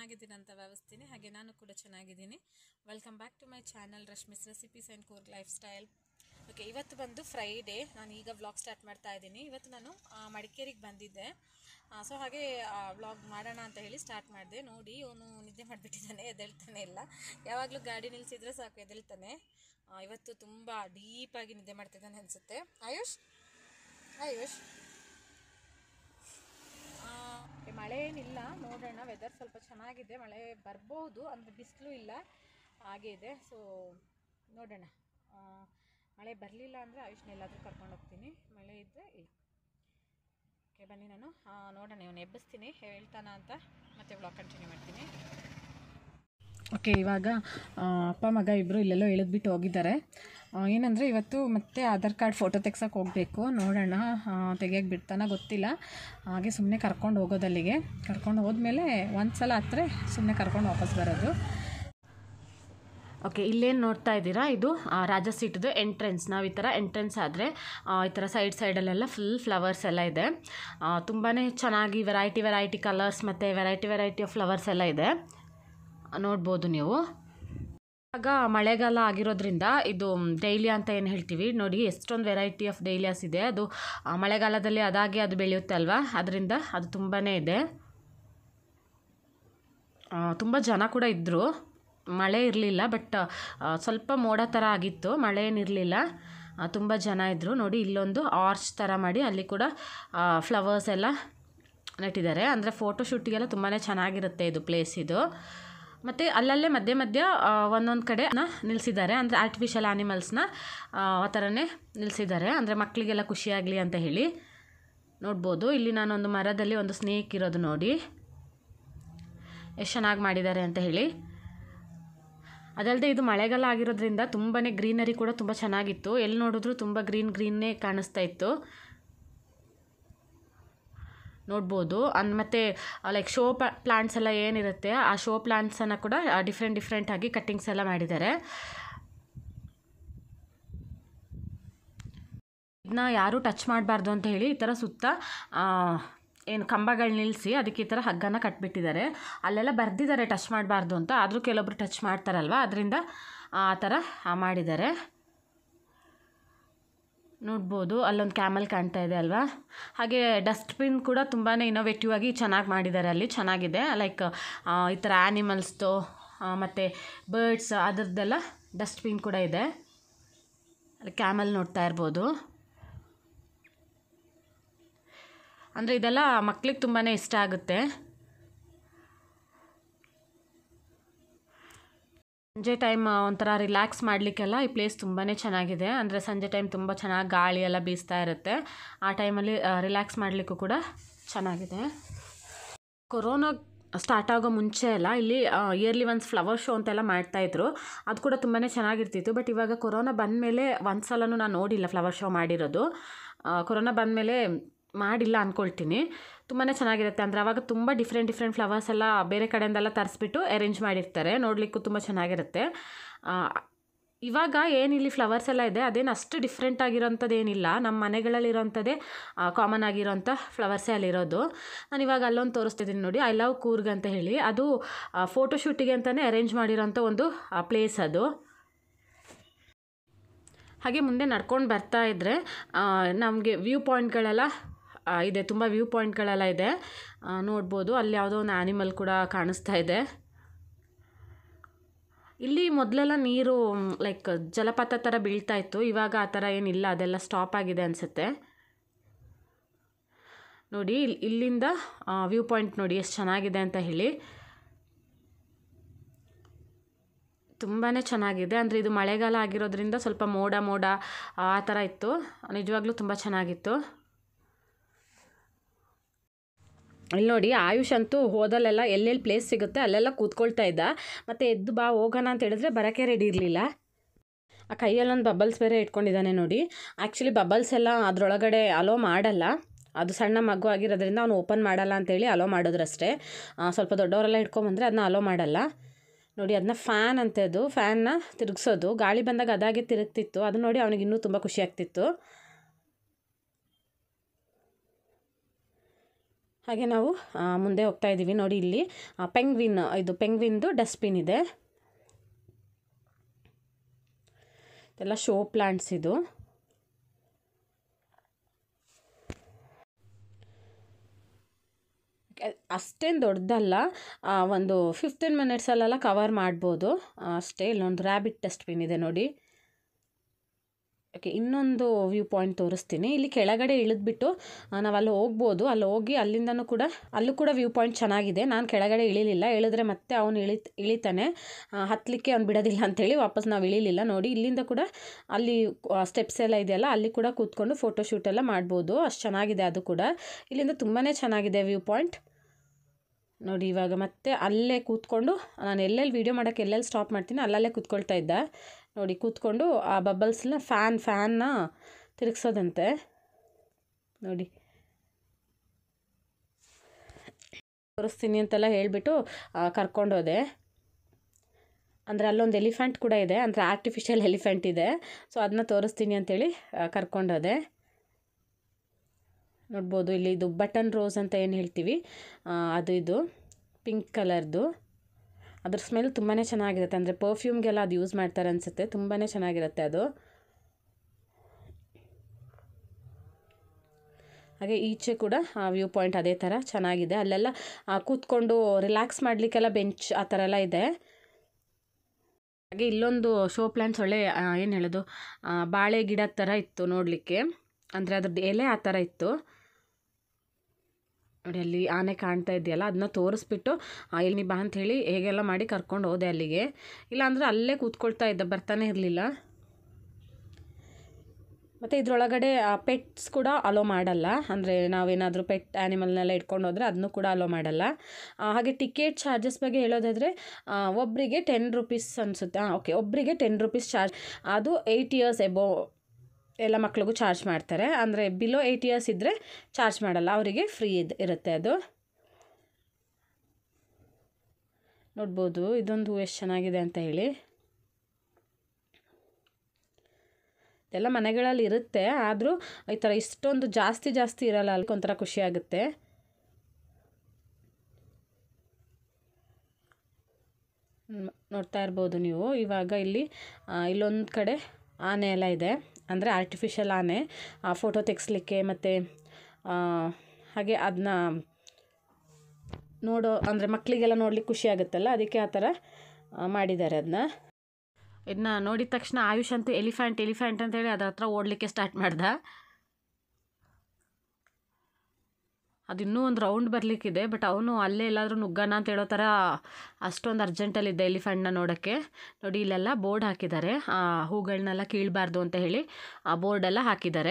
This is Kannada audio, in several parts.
ಚೆನ್ನಾಗಿದ್ದೀನಿ ಅಂತ ಭಾವಿಸ್ತೀನಿ ಹಾಗೆ ನಾನು ಕೂಡ ಚೆನ್ನಾಗಿದ್ದೀನಿ welcome back to my channel Rashmi's recipes and Coorg life style okay ಇವತ್ತು ಬಂದು ಫ್ರೈಡೇ ನಾನು ಈಗ ವ್ಲಾಗ್ ಸ್ಟಾರ್ಟ್ ಮಾಡ್ತಾ ಇದ್ದೀನಿ ಇವತ್ತು ನಾನು ಆ, ಮಡಿಕೇರಿಗೆ ಬಂದಿದ್ದೆ ಸೊ ಹಾಗೆ ವ್ಲಾಗ್ ಮಾಡೋಣ ಅಂತ ಹೇಳಿ ಸ್ಟಾರ್ಟ್ ಮಾಡಿದೆ ನೋಡಿ ಅವನು ನಿದ್ದೆ ಮಾಡಿಬಿಟ್ಟಿದ್ದಾನೆ ಎದ್ದೇಳ್ತಾನೆ ಇಲ್ಲ ಯಾವಾಗಲೂ ಗಾಡಿ ನಿಲ್ಲಿಸಿದ್ರೆ ಸಾಕು ಎದ್ದೇಳ್ತಾನೆ ಆ, ಇವತ್ತು ತುಂಬ ಡೀಪಾಗಿ ನಿದ್ದೆ ಮಾಡ್ತಿದ್ದಾನೆ ಅನಿಸುತ್ತೆ ಆಯುಷ್ ಆಯುಷ್ ಆ, ಮಳೆ ಏನಿಲ್ಲ ನೋಡೋಣ ವೆದರ್ ಸ್ವಲ್ಪ ಚೆನ್ನಾಗಿದೆ ಮಳೆ ಬರ್ಬೋದು ಅಂದರೆ ಬಿಸಿಲು ಇಲ್ಲ ಹಾಗೆ ಇದೆ ಸೊ ನೋಡೋಣ ಆ, ಮಳೆ ಬರಲಿಲ್ಲ ಅಂದರೆ ಆಯುಷ್ನ ಎಲ್ಲಾದರೂ ಕರ್ಕೊಂಡು ಹೋಗ್ತೀನಿ ಮಳೆ ಇದ್ದರೆ ಇಲ್ಲ ಓಕೆ ಬನ್ನಿ ನಾನು ಆ, ನೋಡೋಣ ಇವನು ಎಬ್ಬಿಸ್ತೀನಿ ಹೇಳ್ತಾನ ಅಂತ ಮತ್ತೆ ವ್ಲಾಗ್ ಕಂಟಿನ್ಯೂ ಮಾಡ್ತೀನಿ ಓಕೆ ಇವಾಗ ಆ, ಅಪ್ಪ ಮಗ ಇಬ್ಬರು ಇಲ್ಲೆಲ್ಲೋ ಇಳಿದ್ಬಿಟ್ಟು ಹೋಗಿದ್ದಾರೆ ಏನಂದರೆ ಇವತ್ತು ಮತ್ತೆ ಆಧಾರ್ ಕಾರ್ಡ್ ಫೋಟೋ ತೆಗ್ಸಕ್ಕೆ ಹೋಗಬೇಕು ನೋಡೋಣ ತೆಗಿಯೋಕ್ಕೆ ಬಿಡ್ತಾನ ಗೊತ್ತಿಲ್ಲ ಹಾಗೆ ಸುಮ್ಮನೆ ಕರ್ಕೊಂಡು ಹೋಗೋದಲ್ಲಿಗೆ ಕರ್ಕೊಂಡು ಹೋದ್ಮೇಲೆ ಒಂದು ಸಲ ಹತ್ರ ಸುಮ್ಮನೆ ಕರ್ಕೊಂಡು ವಾಪಸ್ ಬರೋದು ಓಕೆ ಇಲ್ಲೇನು ನೋಡ್ತಾ ಇದ್ದೀರಾ ಇದು ಆ, ರಾಜ ಸೀಟ್ದು ಎಂಟ್ರೆನ್ಸ್ ನಾವು ಈ ಥರ ಎಂಟ್ರೆನ್ಸ್ ಆದರೆ ಈ ಥರ ಸೈಡ್ ಸೈಡಲ್ಲೆಲ್ಲ ಫುಲ್ ಫ್ಲವರ್ಸ್ ಎಲ್ಲ ಇದೆ ತುಂಬಾ ಚೆನ್ನಾಗಿ ವೆರೈಟಿ ವೆರೈಟಿ ಕಲರ್ಸ್ ಮತ್ತು ವೆರೈಟಿ ವೆರೈಟಿ ಆಫ್ ಫ್ಲವರ್ಸ್ ಎಲ್ಲ ಇದೆ ನೋಡ್ಬೋದು ನೀವು ಇವಾಗ ಮಳೆಗಾಲ ಆಗಿರೋದ್ರಿಂದ ಇದು ಡೈಲಿಯಾ ಅಂತ ಏನು ಹೇಳ್ತೀವಿ ನೋಡಿ ಎಷ್ಟೊಂದು ವೆರೈಟಿ ಆಫ್ ಡೈಲಿಯಾಸ್ ಇದೆ ಅದು ಆ, ಮಳೆಗಾಲದಲ್ಲಿ ಅದಾಗೆ ಅದು ಬೆಳೆಯುತ್ತೆ ಅಲ್ವಾ ಅದರಿಂದ ಅದು ತುಂಬಾ ಇದೆ ತುಂಬ ಜನ ಕೂಡ ಇದ್ದರು ಮಳೆ ಇರಲಿಲ್ಲ ಬಟ್ ಸ್ವಲ್ಪ ಮೋಡ ಥರ ಆಗಿತ್ತು ಮಳೆ ಏನಿರಲಿಲ್ಲ ತುಂಬ ಜನ ಇದ್ದರು ನೋಡಿ ಇಲ್ಲೊಂದು ಆರ್ಚ್ ಥರ ಮಾಡಿ ಅಲ್ಲಿ ಕೂಡ ಫ್ಲವರ್ಸ್ ಎಲ್ಲ ನೆಟ್ಟಿದ್ದಾರೆ ಅಂದರೆ ಫೋಟೋ ಶೂಟಿಗೆಲ್ಲ ತುಂಬಾ ಚೆನ್ನಾಗಿರುತ್ತೆ ಇದು ಪ್ಲೇಸ್ ಇದು ಮತ್ತು ಅಲ್ಲಲ್ಲೇ ಮಧ್ಯೆ ಮಧ್ಯ ಒಂದೊಂದು ಕಡೆ ನಿಲ್ಲಿಸಿದ್ದಾರೆ ಅಂದರೆ ಆರ್ಟಿಫಿಷಿಯಲ್ ಆ್ಯನಿಮಲ್ಸ್ನ ಆ ಥರನೇ ನಿಲ್ಲಿಸಿದ್ದಾರೆ ಅಂದರೆ ಮಕ್ಕಳಿಗೆಲ್ಲ ಖುಷಿಯಾಗಲಿ ಅಂತ ಹೇಳಿ ನೋಡ್ಬೋದು ಇಲ್ಲಿ ನಾನೊಂದು ಮರದಲ್ಲಿ ಒಂದು ಸ್ನೇಕ್ ಇರೋದು ನೋಡಿ ಎಷ್ಟು ಚೆನ್ನಾಗಿ ಮಾಡಿದ್ದಾರೆ ಅಂತ ಹೇಳಿ ಅದಲ್ಲದೆ ಇದು ಮಳೆಗಾಲ ಆಗಿರೋದ್ರಿಂದ ತುಂಬಾ ಗ್ರೀನರಿ ಕೂಡ ತುಂಬ ಚೆನ್ನಾಗಿತ್ತು ಎಲ್ಲಿ ನೋಡಿದ್ರು ತುಂಬ ಗ್ರೀನ್ ಗ್ರೀನ್ನೇ ಕಾಣಿಸ್ತಾ ಇತ್ತು ನೋಡ್ಬೋದು ಅನ್ ಮತ್ತು ಲೈಕ್ ಶೋ ಪ್ಲಾಂಟ್ಸ್ ಎಲ್ಲ ಏನಿರುತ್ತೆ ಆ ಶೋ ಪ್ಲಾಂಟ್ಸನ್ನು ಕೂಡ ಡಿಫ್ರೆಂಟ್ ಡಿಫ್ರೆಂಟ್ ಆಗಿ ಕಟ್ಟಿಂಗ್ಸ್ ಎಲ್ಲ ಮಾಡಿದ್ದಾರೆ ಇದನ್ನ ಯಾರೂ ಟಚ್ ಮಾಡಬಾರ್ದು ಅಂತ ಹೇಳಿ ಈ ಥರ ಸುತ್ತ ಆ, ಏನು ಕಂಬಗಳು ನಿಲ್ಲಿಸಿ ಅದಕ್ಕೆ ಈ ಥರ ಹಗ್ಗನ ಕಟ್ಬಿಟ್ಟಿದ್ದಾರೆ ಅಲ್ಲೆಲ್ಲ ಬರೆದಿದ್ದಾರೆ ಟಚ್ ಮಾಡಬಾರ್ದು ಅಂತ ಆದರೂ ಕೆಲವೊಬ್ರು ಟಚ್ ಮಾಡ್ತಾರಲ್ವ ಅದರಿಂದ ಆ ಥರ ಆ, ಮಾಡಿದ್ದಾರೆ ನೋಡ್ಬೋದು ಅಲ್ಲೊಂದು ಕ್ಯಾಮಲ್ ಕಾಣ್ತಾ ಇದೆ ಅಲ್ವಾ ಹಾಗೆ ಡಸ್ಟ್ಬಿನ್ ಕೂಡ ತುಂಬಾ ಇನೋವೇಟಿವ್ ಆಗಿ ಚೆನ್ನಾಗಿ ಮಾಡಿದ್ದಾರೆ ಅಲ್ಲಿ ಚೆನ್ನಾಗಿದೆ ಲೈಕ್ ಈ ಥರ ಆ್ಯನಿಮಲ್ಸ್ದು ಮತ್ತು ಬರ್ಡ್ಸ್ ಅದರದ್ದೆಲ್ಲ ಡಸ್ಟ್ಬಿನ್ ಕೂಡ ಇದೆ ಅಲ್ಲಿ ಕ್ಯಾಮಲ್ ನೋಡ್ತಾ ಇರ್ಬೋದು ಅಂದರೆ ಇದೆಲ್ಲ ಮಕ್ಳಿಗೆ ತುಂಬಾ ಇಷ್ಟ ಆಗುತ್ತೆ ಸಂಜೆ ಟೈಮ್ ಒಂಥರ ರಿಲ್ಯಾಕ್ಸ್ ಮಾಡಲಿಕ್ಕೆಲ್ಲ ಈ ಪ್ಲೇಸ್ ತುಂಬಾ ಚೆನ್ನಾಗಿದೆ ಅಂದರೆ ಸಂಜೆ ಟೈಮ್ ತುಂಬ ಚೆನ್ನಾಗಿ ಗಾಳಿ ಎಲ್ಲ ಬೀಸ್ತಾ ಇರುತ್ತೆ ಆ ಟೈಮಲ್ಲಿ ರಿಲ್ಯಾಕ್ಸ್ ಮಾಡಲಿಕ್ಕೂ ಕೂಡ ಚೆನ್ನಾಗಿದೆ ಕೊರೋನಾ ಸ್ಟಾರ್ಟ್ ಆಗೋ ಮುಂಚೆ ಎಲ್ಲ ಇಲ್ಲಿ ಇಯರ್ಲಿ ಒನ್ಸ್ ಫ್ಲವರ್ ಶೋ ಅಂತೆಲ್ಲ ಮಾಡ್ತಾಯಿದ್ರು ಅದು ಕೂಡ ತುಂಬಾ ಚೆನ್ನಾಗಿರ್ತಿತ್ತು ಬಟ್ ಇವಾಗ ಕೊರೋನಾ ಬಂದಮೇಲೆ ಒಂದು ಸಲನೂ ನಾನು ನೋಡಿಲ್ಲ ಫ್ಲವರ್ ಶೋ ಮಾಡಿರೋದು ಆ, ಕೊರೋನಾ ಬಂದಮೇಲೆ ಮಾಡಿಲ್ಲ ಅಂದ್ಕೊಳ್ತೀನಿ ತುಂಬಾ ಚೆನ್ನಾಗಿರುತ್ತೆ ಅಂದರೆ ಅವಾಗ ತುಂಬ ಡಿಫ್ರೆಂಟ್ ಡಿಫ್ರೆಂಟ್ ಫ್ಲವರ್ಸ್ ಎಲ್ಲ ಬೇರೆ ಕಡೆಯಿಂದೆಲ್ಲ ತರಿಸ್ಬಿಟ್ಟು ಅರೇಂಜ್ ಮಾಡಿರ್ತಾರೆ ನೋಡಲಿಕ್ಕೂ ತುಂಬ ಚೆನ್ನಾಗಿರುತ್ತೆ ಆ, ಇವಾಗ ಏನಿಲ್ಲಿ ಫ್ಲವರ್ಸ್ ಎಲ್ಲ ಇದೆ ಅದೇನು ಅಷ್ಟು ಡಿಫ್ರೆಂಟ್ ಆಗಿರೋಂಥದ್ದು ಏನಿಲ್ಲ ನಮ್ಮ ಮನೆಗಳಲ್ಲಿರೋಂಥದ್ದೇ ಕಾಮನ್ ಆಗಿರೋಂಥ ಫ್ಲವರ್ಸೇ ಅಲ್ಲಿರೋದು ನಾನು ಇವಾಗ ಅಲ್ಲೊಂದು ತೋರಿಸ್ತಿದ್ದೀನಿ ನೋಡಿ ಐ ಲವ್ ಕೂರ್ಗ್ ಅಂತ ಹೇಳಿ ಅದು ಫೋಟೋ ಶೂಟಿಗೆ ಅಂತಲೇ ಅರೇಂಜ್ ಮಾಡಿರೋಂಥ ಒಂದು ಪ್ಲೇಸ್ ಅದು ಹಾಗೆ ಮುಂದೆ ನಡ್ಕೊಂಡು ಬರ್ತಾ ಇದ್ದರೆ ನಮಗೆ ವ್ಯೂ ಪಾಯಿಂಟ್ಗಳೆಲ್ಲ ಆ, ಇದೆ ತುಂಬ ವ್ಯೂ ಪಾಯಿಂಟ್ಗಳೆಲ್ಲ ಇದೆ ಆ, ನೋಡ್ಬೋದು ಅಲ್ಲಿ ಯಾವುದೋ ಒಂದು ಆ್ಯನಿಮಲ್ ಕೂಡ ಕಾಣಿಸ್ತಾ ಇದೆ ಇಲ್ಲಿ ಮೊದಲೆಲ್ಲ ನೀರು ಲೈಕ್ ಜಲಪಾತ ಥರ ಬೀಳ್ತಾ ಇತ್ತು ಇವಾಗ ಆ ಥರ ಏನಿಲ್ಲ ಅದೆಲ್ಲ ಸ್ಟಾಪ್ ಆಗಿದೆ ಅನಿಸುತ್ತೆ ನೋಡಿ ಇಲ್- ಇಲ್ಲಿಂದ ವ್ಯೂ ಪಾಯಿಂಟ್ ನೋಡಿ ಎಷ್ಟು ಚೆನ್ನಾಗಿದೆ ಅಂತ ಹೇಳಿ ತುಂಬಾ ಚೆನ್ನಾಗಿದೆ ಅಂದರೆ ಇದು ಮಳೆಗಾಲ ಆಗಿರೋದ್ರಿಂದ ಸ್ವಲ್ಪ ಮೋಡ ಮೋಡ ಆ ಥರ ಇತ್ತು ನಿಜವಾಗ್ಲೂ ತುಂಬ ಚೆನ್ನಾಗಿತ್ತು ಇಲ್ಲಿ ನೋಡಿ ಆಯುಷ್ ಅಂತೂ ಹೋದಲ್ಲೆಲ್ಲ ಎಲ್ಲೆಲ್ಲಿ ಪ್ಲೇಸ್ ಸಿಗುತ್ತೆ ಅಲ್ಲೆಲ್ಲ ಕೂತ್ಕೊಳ್ತಾ ಇದ್ದ ಮತ್ತು ಎದ್ದು ಬಾ ಹೋಗೋಣ ಅಂತ ಹೇಳಿದ್ರೆ ಬರೋಕ್ಕೆ ರೆಡಿ ಇರಲಿಲ್ಲ ಆ ಕೈಯಲ್ಲೊಂದು ಬಬಲ್ಸ್ ಬೇರೆ ಇಟ್ಕೊಂಡಿದ್ದಾನೆ ನೋಡಿ ಆ್ಯಕ್ಚುಲಿ ಬಬಲ್ಸ್ ಎಲ್ಲ ಅದರೊಳಗಡೆ ಅಲೋ ಮಾಡಲ್ಲ ಅದು ಸಣ್ಣ ಮಗು ಆಗಿರೋದ್ರಿಂದ ಅವನು ಓಪನ್ ಮಾಡಲ್ಲ ಅಂತೇಳಿ ಅಲೋ ಮಾಡಿದ್ರಷ್ಟೇ ಆ, ಸ್ವಲ್ಪ ದೊಡ್ಡವರೆಲ್ಲ ಇಟ್ಕೊಂಬಂದ್ರೆ ಅದನ್ನ ಅಲೋ ಮಾಡಲ್ಲ ನೋಡಿ ಅದನ್ನ ಫ್ಯಾನ್ ಅಂತ ಅದು ಫ್ಯಾನ್ನ ತಿರುಗಿಸೋದು ಗಾಳಿ ಬಂದಾಗ ಅದಾಗೆ ತಿರುಗ್ತಿತ್ತು ಅದು ನೋಡಿ ಅವನಿಗೆ ಇನ್ನೂ ತುಂಬ ಖುಷಿ ಆಗ್ತಿತ್ತು ಹಾಗೆ ನಾವು ಆ, ಮುಂದೆ ಹೋಗ್ತಾ ಇದ್ದೀವಿ ನೋಡಿ ಇಲ್ಲಿ ಪೆಂಗ್ವಿನ್ ಇದು ಪೆಂಗ್ವಿನ್ದು ಡಸ್ಟ್ಬಿನ್ ಇದೆ ಇದೆಲ್ಲ ಶೋ ಪ್ಲಾಂಟ್ಸ್ ಇದು ಅಷ್ಟೇನು ದೊಡ್ಡದಲ್ಲ ಆ, ಒಂದು ಫಿಫ್ಟೀನ್ ಮಿನಿಟ್ಸಲ್ಲೆಲ್ಲ ಕವರ್ ಮಾಡ್ಬೋದು ಆ, ಅಷ್ಟೇ ಇಲ್ಲೊಂದು ರ್ಯಾಬಿಟ್ ಡಸ್ಟ್ಬಿನ್ ಇದೆ ನೋಡಿ ಓಕೆ ಇನ್ನೊಂದು ವ್ಯೂ ಪಾಯಿಂಟ್ ತೋರಿಸ್ತೀನಿ ಇಲ್ಲಿ ಕೆಳಗಡೆ ಇಳಿದ್ಬಿಟ್ಟು ಆ, ನಾವು ಅಲ್ಲಿ ಹೋಗ್ಬೋದು ಅಲ್ಲಿ ಹೋಗಿ ಅಲ್ಲಿಂದನೂ ಕೂಡ ಅಲ್ಲೂ ಕೂಡ ವ್ಯೂ ಪಾಯಿಂಟ್ ಚೆನ್ನಾಗಿದೆ ನಾನು ಕೆಳಗಡೆ ಇಳಿಲಿಲ್ಲ ಇಳಿದ್ರೆ ಮತ್ತೆ ಅವನು ಇಳಿ ಇಳಿತಾನೆ ಆ, ಹತ್ತಲಿಕ್ಕೆ ಅವ್ನು ಬಿಡೋದಿಲ್ಲ ಅಂತೇಳಿ ವಾಪಸ್ ನಾವು ಇಳಿಲಿಲ್ಲ ನೋಡಿ ಇಲ್ಲಿಂದ ಕೂಡ ಅಲ್ಲಿ ಸ್ಟೆಪ್ಸ್ ಎಲ್ಲ ಇದೆಯಲ್ಲ ಅಲ್ಲಿ ಕೂಡ ಕೂತ್ಕೊಂಡು ಫೋಟೋ ಶೂಟ್ ಎಲ್ಲ ಮಾಡ್ಬೋದು ಅಷ್ಟು ಚೆನ್ನಾಗಿದೆ ಅದು ಕೂಡ ಇಲ್ಲಿಂದ ತುಂಬಾ ಚೆನ್ನಾಗಿದೆ ವ್ಯೂ ಪಾಯಿಂಟ್ ನೋಡಿ ಇವಾಗ ಮತ್ತೆ ಅಲ್ಲೇ ಕೂತ್ಕೊಂಡು ನಾನು ಎಲ್ಲೆಲ್ಲಿ ವೀಡಿಯೋ ಮಾಡೋಕ್ಕೆ ಎಲ್ಲೆಲ್ಲಿ ಸ್ಟಾಪ್ ಮಾಡ್ತೀನಿ ಅಲ್ಲಲ್ಲೇ ಕೂತ್ಕೊಳ್ತಾ ಇದ್ದ ನೋಡಿ ಕೂತ್ಕೊಂಡು ಆ ಬಬಲ್ಸ್ನ ಫ್ಯಾನ್ ಫ್ಯಾನ್ನ ತಿರುಗಿಸೋದಂತೆ ನೋಡಿ ತೋರಿಸ್ತೀನಿ ಅಂತೆಲ್ಲ ಹೇಳಿಬಿಟ್ಟು ಕರ್ಕೊಂಡೋದೆ ಅಂದರೆ ಅಲ್ಲೊಂದು ಎಲಿಫೆಂಟ್ ಕೂಡ ಇದೆ ಅಂದರೆ ಆರ್ಟಿಫಿಷಿಯಲ್ ಎಲಿಫೆಂಟ್ ಇದೆ ಸೊ ಅದನ್ನ ತೋರಿಸ್ತೀನಿ ಅಂತೇಳಿ ಆ, ಕರ್ಕೊಂಡೋದೆ ನೋಡ್ಬೋದು ಇಲ್ಲಿ ಇದು ಬಟನ್ ರೋಸ್ ಅಂತ ಏನು ಹೇಳ್ತೀವಿ ಆ, ಅದು ಇದು ಪಿಂಕ್ ಕಲರ್ದು ಅದ್ರ ಸ್ಮೆಲ್ ತುಂಬಾ ಚೆನ್ನಾಗಿರುತ್ತೆ ಅಂದರೆ ಪರ್ಫ್ಯೂಮ್ಗೆಲ್ಲ ಅದು ಯೂಸ್ ಮಾಡ್ತಾರೆ ಅನಿಸುತ್ತೆ ತುಂಬಾ ಚೆನ್ನಾಗಿರುತ್ತೆ ಅದು ಹಾಗೆ ಈಚೆ ಕೂಡ ವ್ಯೂ ಪಾಯಿಂಟ್ ಅದೇ ಥರ ಚೆನ್ನಾಗಿದೆ ಅಲ್ಲೆಲ್ಲ ಆ, ಕೂತ್ಕೊಂಡು ರಿಲ್ಯಾಕ್ಸ್ ಮಾಡಲಿಕ್ಕೆಲ್ಲ ಬೆಂಚ್ ಆ ಥರ ಎಲ್ಲ ಇದೆ ಹಾಗೆ ಇಲ್ಲೊಂದು ಶೋ ಪ್ಲ್ಯಾಂಟ್ಸ್ ಒಳ್ಳೆ ಏನು ಹೇಳೋದು ಆ, ಬಾಳೆ ಗಿಡದ ಥರ ಇತ್ತು ನೋಡಲಿಕ್ಕೆ ಅಂದರೆ ಅದ್ರದ್ದು ಎಲೆ ಆ ಥರ ಇತ್ತು ನೋಡಿ ಅಲ್ಲಿ ಆನೆ ಕಾಣ್ತಾ ಇದೆಯಲ್ಲ ಅದನ್ನ ತೋರಿಸ್ಬಿಟ್ಟು ಆ, ಇಲ್ಲಿ ಬಾ ಅಂತ ಹೇಳಿ ಹೇಗೆಲ್ಲ ಮಾಡಿ ಕರ್ಕೊಂಡು ಹೋದೆ ಅಲ್ಲಿಗೆ ಇಲ್ಲಾಂದರೆ ಅಲ್ಲೇ ಕೂತ್ಕೊಳ್ತಾ ಇದ್ದ ಬರ್ತಾನೆ ಇರಲಿಲ್ಲ ಮತ್ತು ಇದರೊಳಗಡೆ ಪೆಟ್ಸ್ ಕೂಡ ಅಲೋ ಮಾಡಲ್ಲ ಅಂದರೆ ನಾವೇನಾದರೂ ಪೆಟ್ ಆ್ಯನಿಮಲ್ನೆಲ್ಲ ಇಟ್ಕೊಂಡು ಹೋದರೆ ಅದನ್ನು ಕೂಡ ಅಲೋ ಮಾಡಲ್ಲ ಆ, ಹಾಗೆ ಟಿಕೆಟ್ ಚಾರ್ಜಸ್ ಬಗ್ಗೆ ಹೇಳೋದಾದರೆ ಒಬ್ಬರಿಗೆ ಟೆನ್ ರುಪೀಸ್ ಅನಿಸುತ್ತೆ ಹಾಂ ಓಕೆ ಒಬ್ಬರಿಗೆ ಟೆನ್ ರುಪೀಸ್ ಚಾರ್ಜ್ ಅದು ಏಯ್ಟ್ ಇಯರ್ಸ್ ಎಬೋ ಎಲ್ಲ ಮಕ್ಳಿಗೂ ಚಾರ್ಜ್ ಮಾಡ್ತಾರೆ ಅಂದರೆ ಬಿಲೋ ಏಯ್ಟ್ ಇಯರ್ಸ್ ಇದ್ದರೆ ಚಾರ್ಜ್ ಮಾಡಲ್ಲ ಅವರಿಗೆ ಫ್ರೀ ಇದು ಇರುತ್ತೆ ಅದು ನೋಡ್ಬೋದು ಇದೊಂದು ಎಷ್ಟು ಚೆನ್ನಾಗಿದೆ ಅಂತ ಹೇಳಿ ಎಲ್ಲ ಮನೆಗಳಲ್ಲಿ ಇರುತ್ತೆ ಆದರೂ ಈ ಥರ ಇಷ್ಟೊಂದು ಜಾಸ್ತಿ ಜಾಸ್ತಿ ಇರಲ್ಲ ಅಲ್ಲಿ ಒಂಥರ ಖುಷಿ ಆಗುತ್ತೆ ಹ್ಮ್, ನೋಡ್ತಾ ಇರ್ಬೋದು ನೀವು ಇವಾಗ ಇಲ್ಲಿ ಆ, ಇಲ್ಲೊಂದು ಕಡೆ ಆನೆ ಎಲ್ಲ ಇದೆ ಅಂದರೆ ಆರ್ಟಿಫಿಷಿಯಲ್ ಆನೆ ಆ ಫೋಟೋ ತೆಗೆಸ್ಲಿಕ್ಕೆ ಮತ್ತು ಹಾಗೆ ಅದನ್ನ ನೋಡೋ ಅಂದರೆ ಮಕ್ಕಳಿಗೆಲ್ಲ ನೋಡ್ಲಿಕ್ಕೆ ಖುಷಿ ಆಗುತ್ತಲ್ಲ ಅದಕ್ಕೆ ಆ ಥರ ಆ, ಮಾಡಿದ್ದಾರೆ ಅದನ್ನ ಇದನ್ನ ನೋಡಿದ ತಕ್ಷಣ ಆಯುಷ್ ಅಂತೂ ಎಲಿಫೆಂಟ್ ಎಲಿಫೆಂಟ್ ಅಂತೇಳಿ ಅದ್ರ ಹತ್ರ ಓಡಲಿಕ್ಕೆ ಸ್ಟಾರ್ಟ್ ಮಾಡ್ದ ಅದು ಇನ್ನೂ ಒಂದು ರೌಂಡ್ ಬರಲಿಕ್ಕಿದೆ ಬಟ್ ಅವನು ಅಲ್ಲೇ ಎಲ್ಲಾದರೂ ನುಗ್ಗಣ ಅಂತ ಹೇಳೋ ಥರ ಅಷ್ಟೊಂದು ಅರ್ಜೆಂಟಲ್ಲಿದ್ದೆ ಎಲಿಫೆಂಟ್ನ ನೋಡೋಕ್ಕೆ ನೋಡಿ ಇಲ್ಲೆಲ್ಲ ಬೋರ್ಡ್ ಹಾಕಿದ್ದಾರೆ ಆ ಹೂಗಳನ್ನೆಲ್ಲ ಕೀಳಬಾರ್ದು ಅಂತ ಹೇಳಿ ಆ ಬೋರ್ಡೆಲ್ಲ ಹಾಕಿದ್ದಾರೆ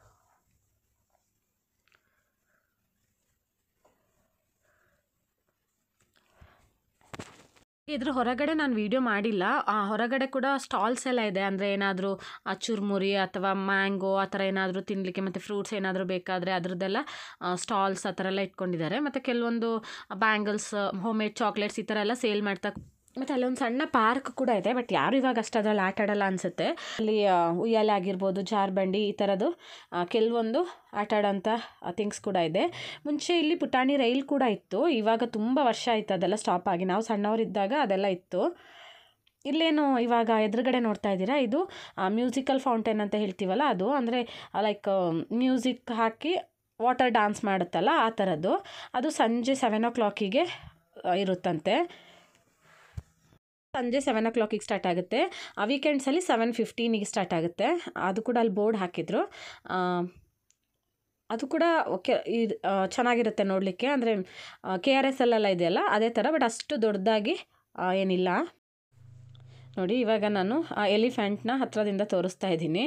ಇದ್ರ ಹೊರಗಡೆ ನಾನು ವೀಡಿಯೋ ಮಾಡಿಲ್ಲ ಆ ಹೊರಗಡೆ ಕೂಡ ಸ್ಟಾಲ್ಸ್ ಎಲ್ಲ ಇದೆ ಅಂದರೆ ಏನಾದರೂ ಚುರ್ಮುರಿ ಅಥವಾ ಮ್ಯಾಂಗೋ ಆ ಥರ ಏನಾದರೂ ತಿನ್ನಲಿಕ್ಕೆ ಮತ್ತು ಫ್ರೂಟ್ಸ್ ಏನಾದರೂ ಬೇಕಾದರೆ ಅದ್ರದ್ದೆಲ್ಲ ಸ್ಟಾಲ್ಸ್ ಆ ಥರ ಎಲ್ಲ ಇಟ್ಕೊಂಡಿದ್ದಾರೆ ಮತ್ತು ಕೆಲವೊಂದು ಬ್ಯಾಂಗಲ್ಸ್ ಹೋಮ್ ಮೇಡ್ ಚಾಕ್ಲೇಟ್ಸ್ ಈ ಥರ ಎಲ್ಲ ಸೇಲ್ ಮಾಡ್ತಾ ಮತ್ತು ಅಲ್ಲೊಂದು ಸಣ್ಣ ಪಾರ್ಕ್ ಕೂಡ ಇದೆ ಬಟ್ ಯಾರು ಇವಾಗ ಅಷ್ಟು ಅದ್ರಲ್ಲಿ ಆಟ ಆಡಲ್ಲ ಅನಿಸುತ್ತೆ ಅಲ್ಲಿ ಆ, ಉಯ್ಯಾಲೆ ಆಗಿರ್ಬೋದು ಜಾರ್ಬಂಡಿ ಈ ಥರದ್ದು ಆ, ಕೆಲವೊಂದು ಆಟ ಆಡೋಂಥ ಥಿಂಗ್ಸ್ ಕೂಡ ಇದೆ ಮುಂಚೆ ಇಲ್ಲಿ ಪುಟಾಣಿ ರೈಲ್ ಕೂಡ ಇತ್ತು ಇವಾಗ ತುಂಬ ವರ್ಷ ಆಯಿತು ಅದೆಲ್ಲ ಸ್ಟಾಪ್ ಆಗಿ ನಾವು ಸಣ್ಣವರಿದ್ದಾಗ ಅದೆಲ್ಲ ಇತ್ತು ಇಲ್ಲೇನು ಇವಾಗ ಎದುರುಗಡೆ ನೋಡ್ತಾ ಇದ್ದೀರಾ ಇದು ಮ್ಯೂಸಿಕಲ್ ಫೌಂಟೇನ್ ಅಂತ ಹೇಳ್ತೀವಲ್ಲ ಅದು ಅಂದರೆ ಲೈಕ್ ಮ್ಯೂಸಿಕ್ ಹಾಕಿ ವಾಟರ್ ಡ್ಯಾನ್ಸ್ ಮಾಡುತ್ತಲ್ಲ ಆ ಥರದ್ದು ಅದು ಸಂಜೆ ಸೆವೆನ್ ಓ ಕ್ಲಾಕಿಗೆ ಇರುತ್ತಂತೆ ಸಂಜೆ ಸೆವೆನ್ ಓ ಕ್ಲಾಕಿಗೆ ಸ್ಟಾರ್ಟ್ ಆಗುತ್ತೆ ಆ ವೀಕೆಂಡ್ಸಲ್ಲಿ ಸೆವೆನ್ ಫಿಫ್ಟೀನಿಗೆ ಸ್ಟಾರ್ಟ್ ಆಗುತ್ತೆ ಅದು ಕೂಡ ಅಲ್ಲಿ ಬೋರ್ಡ್ ಹಾಕಿದ್ರು ಆ, ಅದು ಕೂಡ ಓಕೆ ಇದು ಆ, ಚೆನ್ನಾಗಿರುತ್ತೆ ನೋಡಲಿಕ್ಕೆ ಅಂದರೆ ಕೆ ಆರ್ ಎಸ್ ಅಲ್ಲೆಲ್ಲ ಇದೆಯಲ್ಲ ಅದೇ ಥರ ಬಟ್ ಅಷ್ಟು ದೊಡ್ಡದಾಗಿ ಆ, ಏನಿಲ್ಲ ನೋಡಿ ಇವಾಗ ನಾನು ಆ ಎಲಿಫೆಂಟ್ನ ಹತ್ರದಿಂದ ತೋರಿಸ್ತಾ ಇದ್ದೀನಿ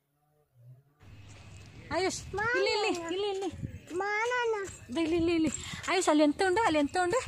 ಆಯುಷ್ ಇಲ್ಲಿ ಇಲ್ಲಿ ಇಲ್ಲಿ ಇಲ್ಲಿ ದ ಇಲ್ಲಿ ಇಲ್ಲಿ ಇಲ್ಲಿ ಆಯುಷ್ ಅಲ್ಲಿ ಎಂತ ಉಂಡು ಅಲ್ಲಿ ಎಂತ ಉಂಡು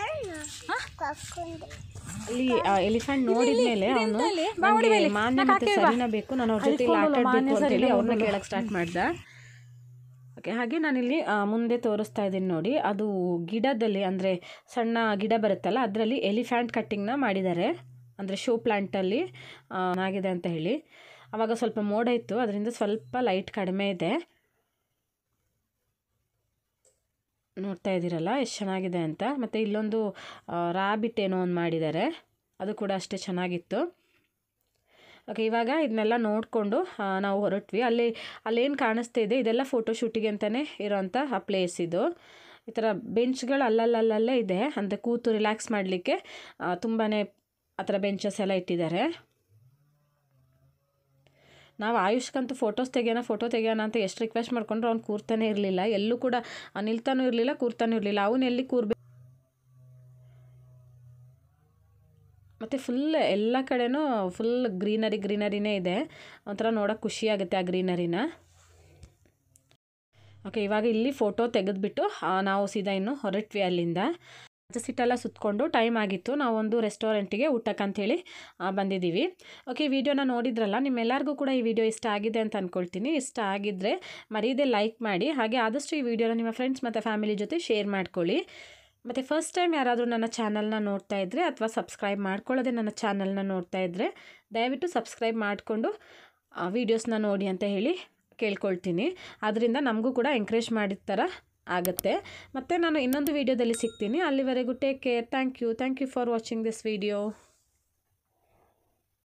ಅಲ್ಲಿ ಎಲಿಫೆಂಟ್ ನೋಡಿದ್ಮೇಲೆ ಅವನು ಅಲ್ಲಿ? ಬಾ ಹೊಡಿ ಮೇಲೆ. ಮಾನ್ಯ ನಾ ಮತ್ತೆ ಕಾಕೆ ಬಾ. ಸರಿನಾ ಬೇಕು ನಾನು ಅವ್ರ ಜೊತೆ ಇಲ್ಲಿ ಆಟ ಆಡ್ಬೇಕು ಅಂತೇಳಿ ಅವ್ರನ್ನ ಕೇಳಕ್ಕೆ ಸ್ಟಾರ್ಟ್ ಮಾಡ್ದೆ ಓಕೆ ಹಾಗೆ ನಾನಿಲ್ಲಿ ಆ, ಮುಂದೆ ತೋರಿಸ್ತಾ ಇದ್ದೀನಿ ನೋಡಿ ಅದು ಗಿಡದಲ್ಲಿ ಅಂದರೆ ಸಣ್ಣ ಗಿಡ ಬರುತ್ತಲ್ಲ ಅದರಲ್ಲಿ ಎಲಿಫ್ಯಾಂಟ್ ಕಟ್ಟಿಂಗ್ನ ಮಾಡಿದ್ದಾರೆ ಅಂದರೆ ಶೋ ಪ್ಲ್ಯಾಂಟಲ್ಲಿ ಆಗಿದೆ ಅಂತ ಹೇಳಿ ಆವಾಗ ಸ್ವಲ್ಪ ಮೋಡ ಇತ್ತು ಅದರಿಂದ ಸ್ವಲ್ಪ ಲೈಟ್ ಕಡಿಮೆ ಇದೆ ನೋಡ್ತಾ ಇದ್ದೀರಲ್ಲ ಎಷ್ಟು ಚೆನ್ನಾಗಿದೆ ಅಂತ ಮತ್ತು ಇಲ್ಲೊಂದು ರಾಬಿಟ್ ಏನೋ ಒಂದು ಮಾಡಿದ್ದಾರೆ ಅದು ಕೂಡ ಅಷ್ಟೇ ಚೆನ್ನಾಗಿತ್ತು ಓಕೆ ಇವಾಗ ಇದನ್ನೆಲ್ಲ ನೋಡಿಕೊಂಡು ನಾವು ಹೊರಟ್ವಿ ಅಲ್ಲಿ ಅಲ್ಲೇನು ಕಾಣಿಸ್ತಾ ಇದೆ ಇದೆಲ್ಲ ಫೋಟೋಶೂಟಿಗೆ ಅಂತಲೇ ಇರೋಂಥ ಆ ಪ್ಲೇಸ್ ಇದು ಈ ಥರ ಬೆಂಚ್ಗಳು ಅಲ್ಲಲ್ಲಲ್ಲೇ ಇದೆ ಅಂದರೆ ಕೂತು ರಿಲ್ಯಾಕ್ಸ್ ಮಾಡಲಿಕ್ಕೆ ತುಂಬಾ ಆ ಥರ ಬೆಂಚಸ್ ಎಲ್ಲ ಇಟ್ಟಿದ್ದಾರೆ ನಾವು ಆಯುಷ್ಕಂತೂ ಫೋಟೋಸ್ ತೆಗಿಯೋಣ ಫೋಟೋ ತೆಗಿಯೋಣ ಅಂತ ಎಷ್ಟು ರಿಕ್ವೆಸ್ಟ್ ಮಾಡ್ಕೊಂಡ್ರು ಅವ್ನು ಕೂರ್ತಾನೆ ಇರಲಿಲ್ಲ ಎಲ್ಲೂ ಕೂಡ ಆ, ನಿಲ್ತಾನೂ ಇರಲಿಲ್ಲ ಕೂರ್ತಾನೂ ಇರಲಿಲ್ಲ ಅವನು ಎಲ್ಲಿ ಕೂರ್ಬೇಕು ಮತ್ತು ಫುಲ್ ಎಲ್ಲ ಕಡೆನೂ ಫುಲ್ ಗ್ರೀನರಿ ಗ್ರೀನರಿನೇ ಇದೆ ಒಂಥರ ನೋಡೋಕೆ ಖುಷಿ ಆಗುತ್ತೆ ಆ ಗ್ರೀನರಿನ ಓಕೆ ಇವಾಗ ಇಲ್ಲಿ ಫೋಟೋ ತೆಗೆದುಬಿಟ್ಟು ನಾವು ಸೀದಾ ಇನ್ನು ಹೊರಟ್ವಿ ಅಲ್ಲಿಂದ ಸಿಟ್ಟೆಲ್ಲ ಸುತ್ತಕೊಂಡು ಟೈಮ್ ಆಗಿತ್ತು ನಾವೊಂದು ರೆಸ್ಟೋರೆಂಟಿಗೆ ಊಟಕ್ಕಂಥೇಳಿ ಬಂದಿದ್ದೀವಿ ಓಕೆ ಈ ವಿಡಿಯೋನ ನೋಡಿದ್ರಲ್ಲ ನಿಮ್ಮೆಲ್ಲರಿಗೂ ಕೂಡ ಈ ವಿಡಿಯೋ ಇಷ್ಟ ಆಗಿದೆ ಅಂತ ಅಂದ್ಕೊಳ್ತೀನಿ ಇಷ್ಟ ಆಗಿದ್ದರೆ ಮರೀದೆ ಲೈಕ್ ಮಾಡಿ ಹಾಗೆ ಆದಷ್ಟು ಈ ವಿಡಿಯೋನ ನಿಮ್ಮ ಫ್ರೆಂಡ್ಸ್ ಮತ್ತು ಫ್ಯಾಮಿಲಿ ಜೊತೆ ಶೇರ್ ಮಾಡ್ಕೊಳ್ಳಿ ಮತ್ತು ಫಸ್ಟ್ ಟೈಮ್ ಯಾರಾದರೂ ನನ್ನ ಚಾನಲ್ನ ನೋಡ್ತಾ ಇದ್ದರೆ ಅಥವಾ ಸಬ್ಸ್ಕ್ರೈಬ್ ಮಾಡ್ಕೊಳ್ಳೋದೆ ನನ್ನ ಚಾನಲ್ನ ನೋಡ್ತಾ ಇದ್ದರೆ ದಯವಿಟ್ಟು ಸಬ್ಸ್ಕ್ರೈಬ್ ಮಾಡಿಕೊಂಡು ವೀಡಿಯೋಸ್ನ ನೋಡಿ ಅಂತ ಹೇಳಿ ಕೇಳ್ಕೊಳ್ತೀನಿ ಅದರಿಂದ ನಮಗೂ ಕೂಡ ಎಂಕರೇಜ್ ಮಾಡಿದ ಥರ ಆಗುತ್ತೆ ಮತ್ತು ನಾನು ಇನ್ನೊಂದು ವೀಡಿಯೋದಲ್ಲಿ ಸಿಗ್ತೀನಿ ಅಲ್ಲಿವರೆಗೂ take care thank you thank you for watching this video